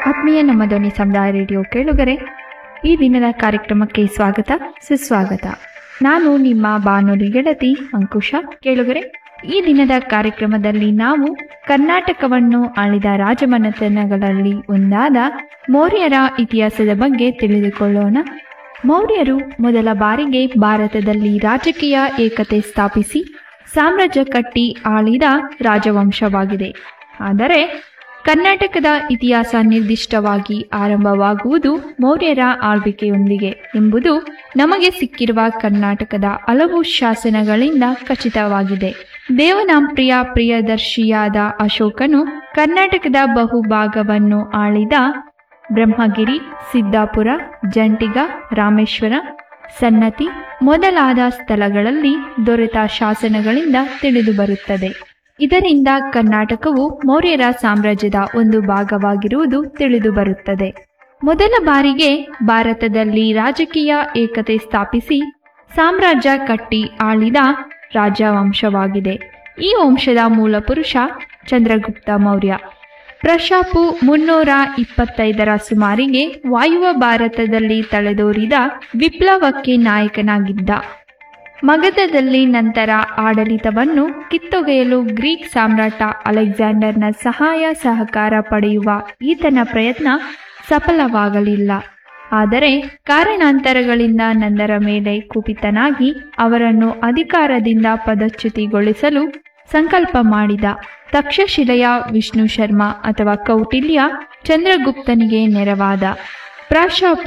ಆತ್ಮೀಯ ನಮ್ಮ ಧ್ವನಿ ಸಮುದಾಯ ರೇಡಿಯೋ ಕೇಳುಗರೆ ಈ ದಿನದ ಕಾರ್ಯಕ್ರಮಕ್ಕೆ ಸ್ವಾಗತ ಸುಸ್ವಾಗತ ನಾನು ನಿಮ್ಮ ಬಾನುಲಿ ಗೆಳತಿ ಅಂಕುಶ ಕೇಳುಗರೆ ಈ ದಿನದ ಕಾರ್ಯಕ್ರಮದಲ್ಲಿ ನಾವು ಕರ್ನಾಟಕವನ್ನು ಆಳಿದ ರಾಜಮನೆತನಗಳಲ್ಲಿ ಒಂದಾದ ಮೌರ್ಯರ ಇತಿಹಾಸದ ಬಗ್ಗೆ ತಿಳಿದುಕೊಳ್ಳೋಣ ಮೌರ್ಯರು ಮೊದಲ ಬಾರಿಗೆ ಭಾರತದಲ್ಲಿ ರಾಜಕೀಯ ಏಕತೆ ಸ್ಥಾಪಿಸಿ ಸಾಮ್ರಾಜ್ಯ ಕಟ್ಟಿ ಆಳಿದ ರಾಜವಂಶವಾಗಿದೆ ಆದರೆ ಕರ್ನಾಟಕದ ಇತಿಹಾಸ ನಿರ್ದಿಷ್ಟವಾಗಿ ಆರಂಭವಾಗುವುದು ಮೌರ್ಯರ ಆಳ್ವಿಕೆಯೊಂದಿಗೆ ಎಂಬುದು ನಮಗೆ ಸಿಕ್ಕಿರುವ ಕರ್ನಾಟಕದ ಹಲವು ಶಾಸನಗಳಿಂದ ಖಚಿತವಾಗಿದೆ ದೇವನಾಂಪ್ರಿಯ ಪ್ರಿಯದರ್ಶಿಯಾದ ಅಶೋಕನು ಕರ್ನಾಟಕದ ಬಹುಭಾಗವನ್ನು ಆಳಿದ ಬ್ರಹ್ಮಗಿರಿ ಸಿದ್ದಾಪುರ ಜಂಟಿಗ ರಾಮೇಶ್ವರ ಸನ್ನತಿ ಮೊದಲಾದ ಸ್ಥಳಗಳಲ್ಲಿ ದೊರೆತ ಶಾಸನಗಳಿಂದ ತಿಳಿದುಬರುತ್ತದೆ ಇದರಿಂದ ಕರ್ನಾಟಕವು ಮೌರ್ಯರ ಸಾಮ್ರಾಜ್ಯದ ಒಂದು ಭಾಗವಾಗಿರುವುದು ತಿಳಿದುಬರುತ್ತದೆ ಮೊದಲ ಬಾರಿಗೆ ಭಾರತದಲ್ಲಿ ರಾಜಕೀಯ ಏಕತೆ ಸ್ಥಾಪಿಸಿ ಸಾಮ್ರಾಜ್ಯ ಕಟ್ಟಿ ಆಳಿದ ರಾಜವಂಶವಾಗಿದೆ ಈ ವಂಶದ ಮೂಲಪುರುಷ ಚಂದ್ರಗುಪ್ತ ಮೌರ್ಯ ಪ್ರಶಾಪು ಮುನ್ನೂರ ಇಪ್ಪತ್ತೈದರ ಸುಮಾರಿಗೆ ವಾಯುವ ಭಾರತದಲ್ಲಿ ತಲೆದೋರಿದ ವಿಪ್ಲವಕ್ಕೆ ನಾಯಕನಾಗಿದ್ದ ಮಗಧದಲ್ಲಿ ನಂತರ ಆಡಳಿತವನ್ನು ಕಿತ್ತೊಗೆಯಲು ಗ್ರೀಕ್ ಸಾಮ್ರಾಟ ಅಲೆಕ್ಸಾಂಡರ್ನ ಸಹಾಯ ಸಹಕಾರ ಪಡೆಯುವ ಈತನ ಪ್ರಯತ್ನ ಸಫಲವಾಗಲಿಲ್ಲ ಆದರೆ ಕಾರಣಾಂತರಗಳಿಂದ ನಂದರ ಮೇಲೆ ಕುಪಿತನಾಗಿ ಅವರನ್ನು ಅಧಿಕಾರದಿಂದ ಪದಚ್ಯುತಿಗೊಳಿಸಲು ಸಂಕಲ್ಪ ಮಾಡಿದ ತಕ್ಷಶಿಲೆಯ ವಿಷ್ಣು ಶರ್ಮ ಅಥವಾ ಕೌಟಿಲ್ಯ ಚಂದ್ರಗುಪ್ತನಿಗೆ ನೆರವಾದ ಪ್ರಾಶಾಪು